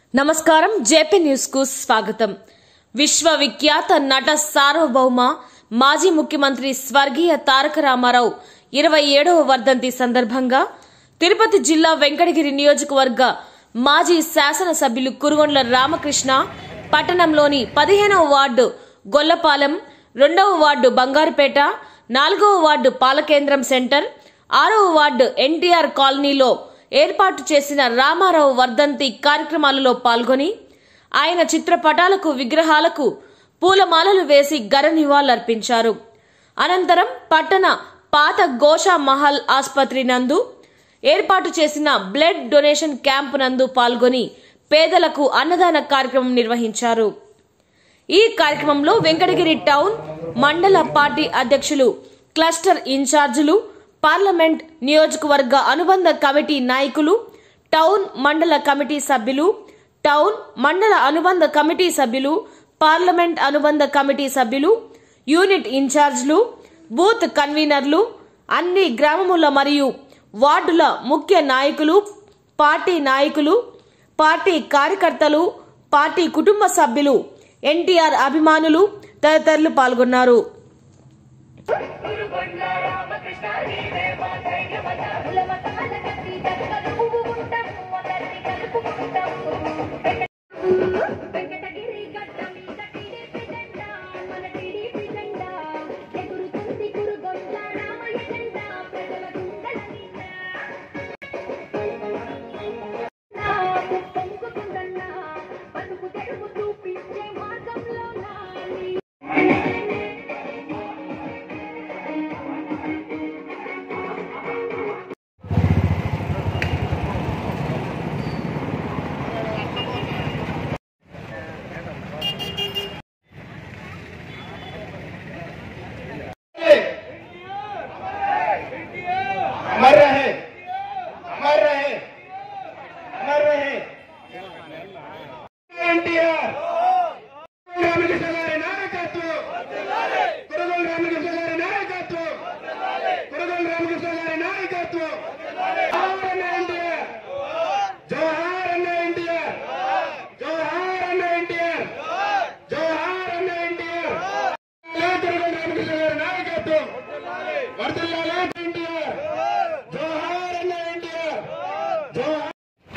నమస్కారం JP news కు స్వాగతం విశ్వవిఖ్యాత నట సార్వభౌమ మాజీ ముఖ్యమంత్రి స్వర్గీయ తారక రామారావు ఇరవై ఏడవ వర్ధంతి సందర్భంగా తిరుపతి జిల్లా వెంకటగిరి నియోజకవర్గ మాజీ శాసనసభ్యులు కురుగొండ్ల రామకృష్ణ పట్టణంలోని పదిహేనవ వార్డు గొల్లపాలెం రెండవ వార్డు బంగారుపేట నాలుగవ వార్డు పాలకేంద్రం సెంటర్ ఆరవ వార్డు ఎన్టీఆర్ కాలనీలో ఏర్పాటు చేసిన రామారావు వర్ధంతి కార్యక్రమాలలో పాల్గొని ఆయన చిత్రపటాలకు విగ్రహాలకు పూలమాలలు వేసి గర నివాళులర్పించారు అనంతరం పట్టణ పాత గోషా మహల్ ఆసుపత్రి నందు ఏర్పాటు చేసిన బ్లడ్ డొనేషన్ క్యాంపు నందు పాల్గొని పేదలకు అన్నదాన కార్యక్రమం నిర్వహించారు ఈ కార్యక్రమంలో వెంకటగిరి టౌన్ మండల పార్టీ అధ్యక్షులు క్లస్టర్ ఇన్ఛార్జీలు పార్లమెంట్ నియోజకవర్గ అనుబంధ కమిటీ నాయకులు టౌన్ మండల కమిటీ సభ్యులు టౌన్ మండల అనుబంధ కమిటీ సభ్యులు పార్లమెంట్ అనుబంధ కమిటీ సభ్యులు యూనిట్ ఇన్ఛార్జీలు బూత్ కన్వీనర్లు అన్ని గ్రామముల మరియు వార్డుల ముఖ్య నాయకులు పార్టీ నాయకులు పార్టీ కార్యకర్తలు పార్టీ కుటుంబ సభ్యులు ఎన్టీఆర్ అభిమానులు తదితరులు పాల్గొన్నారు వెంకటగిరి గడ్డ మీద టీడీపీ జెండా మన టీడీపీ జెండా ఎగురుతుంది కురుగొండ రామయ్య జెండా ప్రజల గుండెల నిండా పొంగుతుందన్నా బతుకు తెరువు చూపించే మార్గంలో నాని अमर रहे अमर रहे अमर रहे ఎన్టీఆర్ రామకృష్ణ గారి నాయకత్వం కురగోలు రామకృష్ణ గారి నాయకత్వం కురగోలు రామకృష్ణ గారి నాయకత్వం జోహార్ అన్న ఎన్టీఆర్ జోహార్ అన్న ఎన్టీఆర్ జోహార్ అన్న ఎన్టీఆర్ జోహార్ అన్న ఎన్టీఆర్ కురగోలు రామకృష్ణ గారి నాయకత్వం వర్ధిల్లాలి ఎన్టీఆర్ జోహార్ అన్న ఎన్టీఆర్ జోహార్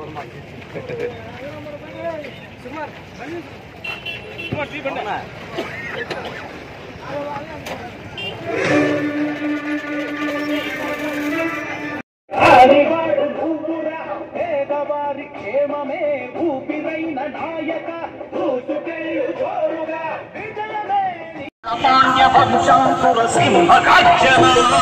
ఆడివాడు నువ్వురా పేదవారి క్షేమమే ఊపిరైన నాయక దూసుకెళ్ళు జోరుగా విజయమే నీ సామాన్య వంశాంకుర సింహ గర్జన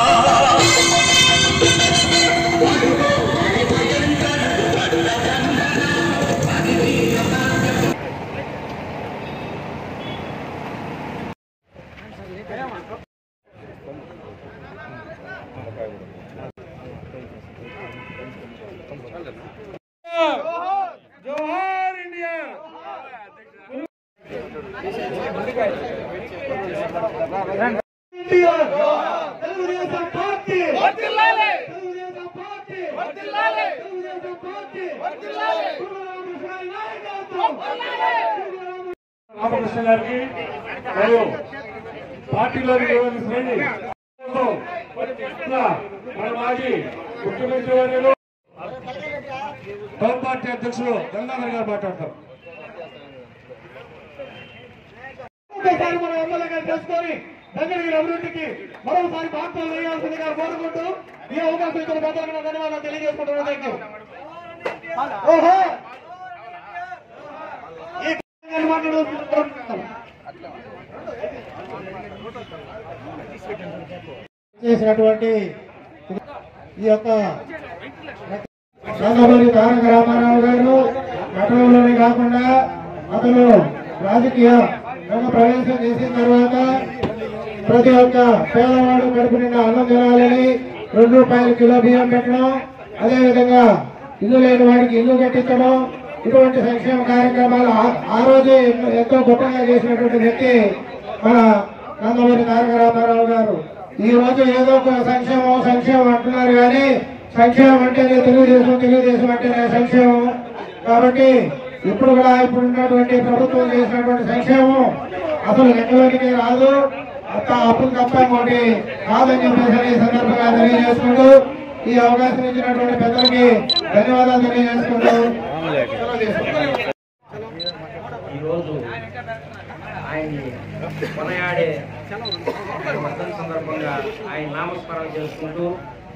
జోహార్ India Telugudesam party Telugudesam party Telugudesam party Ramakrishna నాయకత్వం రామకృష్ణ గారికి మరియు పార్టీలోని శ్రేణి మన మాజీ ముఖ్యమంత్రి వర్యులు హోం పార్టీ అధ్యక్షులు గంగాధర్ గారు మాట్లాడతారు ఒకసారి మన ఎమ్మెల్యే గారు చేసుకొని వెంకటగిరి అభివృద్ధికి మరోసారి బాధ్యతలు వేయాల్సిందిగా కోరుకుంటూ ఈ అవకాశం ఇచ్చిన పెద్దలకు ధన్యవాదాలు తెలియజేసుకుంటున్నాను థ్యాంక్ యూ ఓహో ఈ గారు మాట్లాడుతున్నారు. చేసినటువంటి ఈ యొక్క నందమూరి తారక రామారావు గారు నటనలోనే కాకుండా అతను రాజకీయ రంగ ప్రవేశం చేసిన తర్వాత ప్రతి ఒక్క పేదవాడు కడుపు నిండా అన్నం తినాలని రెండు రూపాయల కిలో బియ్యం పెట్టడం అదేవిధంగా ఇల్లు లేని వాడికి ఇల్లు కట్టించడం ఇటువంటి సంక్షేమ కార్యక్రమాలు ఆ- ఆ రోజే ఎన్నో- ఎంతో గొప్పగా చేసినటువంటి వ్యక్తి మన నందమూరి తారక రామారావు గారు ఈ రోజు ఏదో ఒక సంక్షేమం సంక్షేమం అంటున్నారు కానీ సంక్షేమం అంటేనే తెలుగుదేశం తెలుగుదేశం అంటేనే సంక్షేమం కాబట్టి ఇప్పుడు కూడా ఇప్పుడు ఉన్నటువంటి ప్రభుత్వం చేసినటువంటి సంక్షేమం అసలు లెక్కలోనికి రాదు అంత అప్పులు తప్ప ఇంకోటి కాదని చెప్పేసి ఈ సందర్భంగా తెలియజేసుకుంటూ ఈ అవకాశం ఇచ్చినటువంటి పెద్దలకి ధన్యవాదాలు తెలియజేసుకుంటూ సెలవు తీసుకుంటాను. ఈరోజు ఆయన్ని కొనయాడే వర్ధన సందర్భంగా ఆయన నామస్మరణ చేసుకుంటూ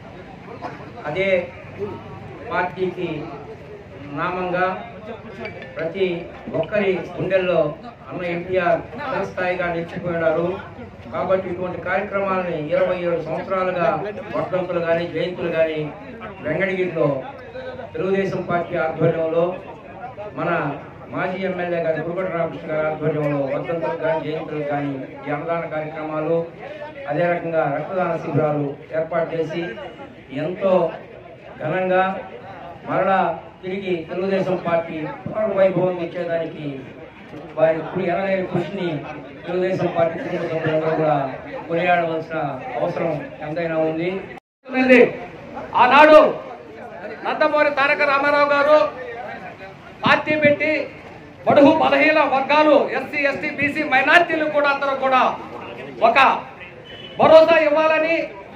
అదే పార్టీకి నామంగా ప్రతి ఒక్కరి గుండెల్లో అన్న ఎన్టీఆర్ స్థాయిగా నిలిచిపోయినారు కాబట్టి ఇటువంటి కార్యక్రమాలని ఇరవై ఏడు సంవత్సరాలుగా వర్ధంతులు కానీ జయంతులు కానీ వెంగడగిరిలో తెలుగుదేశం పార్టీ ఆధ్వర్యంలో మన మాజీ ఎమ్మెల్యే గారి గురుగొండ రామకృష్ణ గారి ఆధ్వర్యంలో వర్ధంతులు కానీ జయంతులు కానీ ఈ అన్నదాన కార్యక్రమాలు అదే రకంగా రక్తదాన శిబిరాలు ఏర్పాటు చేసి ఎంతో ఘనంగా మరలా తిరిగి తెలుగుదేశం పార్టీ పునర్ వైభవం ఇచ్చేదానికి వారి కృ- ఎనలేని కృషిని తెలుగుదేశం పార్టీ కుటుంబ సభ్యులందరూ కూడా కొనియాడవలసిన అవసరం ఎంతైనా ఉంది ఉంది. ఆనాడు నందమూరి తారక రామారావు గారు పార్టీ పెట్టి బడుగు బలహీన వర్గాలు ఎస్సీ ఎస్టీ బీసీ మైనార్టీలు కూడా అందరూ కూడా ఒక భరోసా ఇవ్వాలని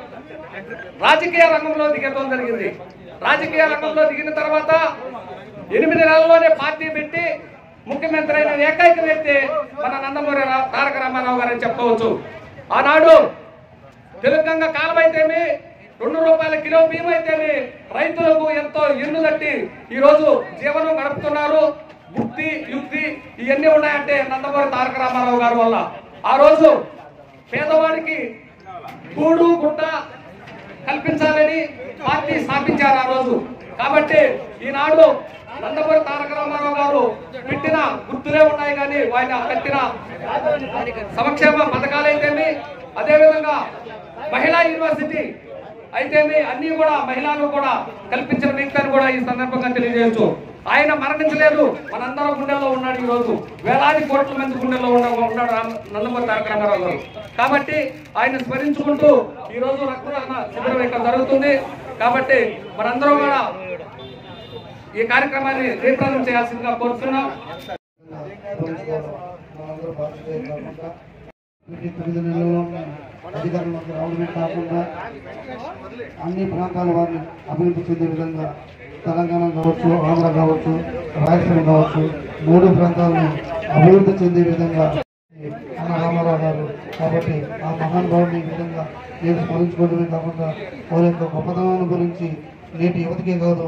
రాజకీయ రంగంలో దిగడం జరిగింది రాజకీయ రంగంలో దిగిన తర్వాత ఎనిమిది నెలల్లోనే పార్టీ పెట్టి ముఖ్యమంత్రి అయిన ఏకైక వ్యక్తి మన నందమూరి రా- తారక రామారావు గారు అని చెప్పుకోవచ్చు ఆనాడు తెలుగంగ కాలం అయితేమి రెండు రూపాయల కిలో బియ్యం అయితేమి రైతులకు ఎంతో ఎన్ను తట్టి ఈ రోజు జీవనం గడుపుతున్నారు బుద్ధి యుక్తి ఇవన్నీ ఉన్నాయంటే నందమూరి తారక రామారావు గారి వల్ల ఆ రోజు పేదవాడికి కూడు గుట్ట కల్పించాలని పార్టీ స్థాపించారు ఆ రోజు కాబట్టి ఈనాడు నందమూరి తారక రామారావు గారు పెట్టిన గుర్తులే ఉన్నాయి కానీ ఆయన కట్టిన సంక్షేమ పథకాలైతేమి అదేవిధంగా మహిళా యూనివర్సిటీ అయితేమి అన్ని కూడా మహిళలు కూడా కల్పించిన వ్యక్తి అని కూడా ఈ సందర్భంగా తెలియజేయచ్చు ఆయన మరణించలేదు మనందరం గుండెల్లో ఉన్నాడు ఈ రోజు వేలాది కోట్ల మంది గుండెల్లో ఉన్న ఉన్నాడు రామ- నందమూరి తారక రామారావు గారు కాబట్టి ఆయన స్మరించుకుంటూ ఈ రోజు రక్తదాన శిబిరం ఇక్కడ జరుగుతుంది కాబట్టి మనందరం కూడా ఈ కార్యక్రమాన్ని రీప్రజెంట్ చేయాల్సిందిగా కోరుతున్నాం మనందరూ బాధ్యత కాకుండా ప్రతి తొమ్మిది నెలల్లో అధికారంలోకి రావడమే కాకుండా అన్ని ప్రాంతాల వారిని అభివృద్ధి చెందే విధంగా తెలంగాణ కావచ్చు ఆంధ్ర కావచ్చు రాయలసీమ కావచ్చు మూడు ప్రాంతాలను అభివృద్ధి చెందే విధంగా అన్న రామారావు గారు కాబట్టి ఆ మహానుభావుని ఈ విధంగా నేను స్మరించుకోవడమే కాకుండా వారి యొక్క గొప్పతనాన్ని గురించి నేటి యువతికే కాదు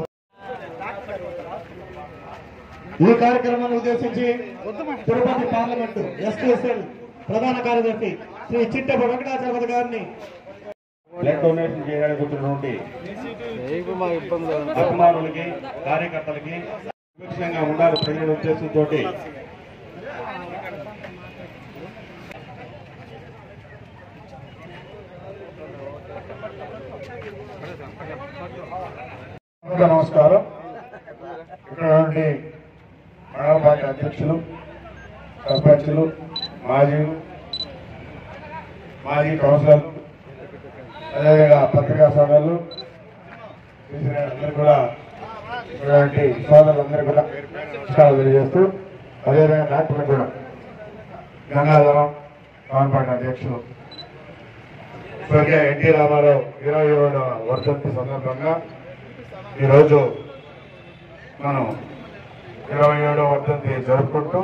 ఈ కార్యక్రమాన్ని ఉద్దేశించి తిరుపతి పార్లమెంటు ఎస్టీఎస్ఎల్ ప్రధాన కార్యదర్శి శ్రీ చిట్టెప వెంకటాచలపతి గారిని బ్లడ్ డొనేషన్ చేయడానికి వచ్చినటువంటి అభిమానులకి కార్యకర్తలకి సురక్షితంగా ఉండాలి ప్రజల ఉద్దేశంతో నమస్కారం ఇక్కడ నుండి మండల పార్టీ అధ్యక్షులు సర్పంచులు మాజీలు మాజీ కౌన్సిలర్లు అదేవిధంగా పత్రికా సోదరులు అందరూ కూడా ఇటువంటి సోదరులందరూ కూడా నమస్కారాలు తెలియజేస్తూ అదేవిధంగా డాక్టర్లు కూడా గంగాధరం పవన్ పార్టీ అధ్యక్షులు స్వర్గీయ ఎన్టీ రామారావు ఇరవై ఏడవ వర్ధంతి సందర్భంగా ఈరోజు మనం ఇరవై ఏడవ వర్ధంతి జరుపుకుంటూ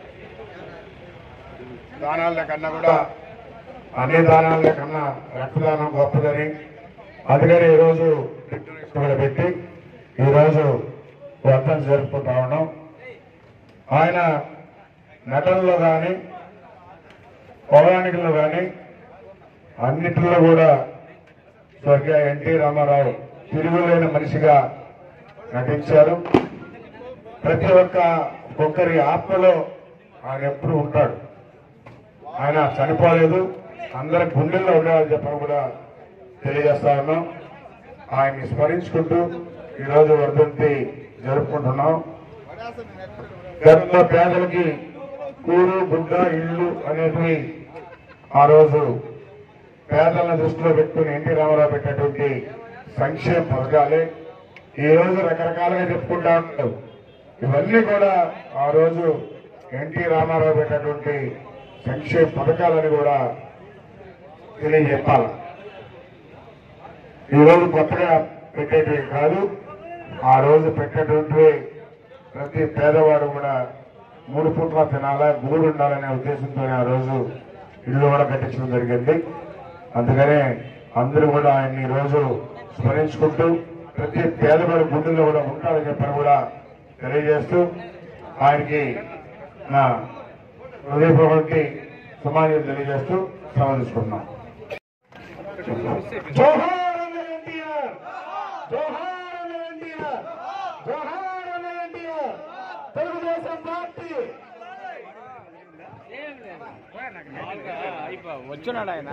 దానాల కన్నా కూడా అన్ని దానాల కన్నా రక్తదానం గొప్పదని అందుకని ఈరోజు ఇక్కడ పెట్టి ఈరోజు వర్ధం జరుపుకుంటా ఉన్నాం ఆయన నటనలో కానీ పౌరాణికల్లో కానీ అన్నిటిలో కూడా స్వర్గీయ ఎన్టీ రామారావు తిరుగులేని మనిషిగా నటించారు ప్రతి ఒక్క ఒక్కరి ఆత్మలో ఆయన ఎప్పుడు ఉంటాడు ఆయన చనిపోలేదు అందరి గుండెల్లో ఉండాలని చెప్పని కూడా తెలియజేస్తా ఉన్నాం ఆయన్ని స్మరించుకుంటూ ఈరోజు వర్ధంతి జరుపుకుంటున్నాం గతంలో పేదలకి కూడు గుడ్డ ఇల్లు అనేటివి ఆ రోజు పేదలను దృష్టిలో పెట్టుకుని ఎన్టీ రామారావు పెట్టినటువంటి సంక్షేమ పథకాలే ఈ రోజు రకరకాలుగా చెప్పుకుంటా ఉంటారు ఇవన్నీ కూడా ఆ రోజు ఎన్టీ రామారావు పెట్టినటువంటి సంక్షేమ పథకాలని కూడా తెలియజెప్పాలి ఈ రోజు కొత్తగా పెట్టేటివి కాదు ఆ రోజు పెట్టేటువంటి ప్రతి పేదవాడు కూడా మూడు పూట్ల తినాలా గూడు ఉండాలనే ఉద్దేశంతో ఆ రోజు ఇల్లు కూడా కట్టించడం జరిగింది అందుకనే అందరూ కూడా ఆయన్ని ఈ రోజు స్మరించుకుంటూ ప్రతి పేదవాడి గుండెల్లో కూడా ఉంటారని చెప్పని కూడా తెలియజేస్తూ ఆయనకి నా హృదయపూర్వక సమాజం తెలియజేస్తూ సమర్థిస్తున్నాం జోహార్ అన్న ఎన్టీఆర్ జోహార్ అన్న ఎన్టీఆర్ జోహార్ అన్న ఎన్టీఆర్ తెలుగుదేశం పార్టీ వచ్చున్నాడు ఆయన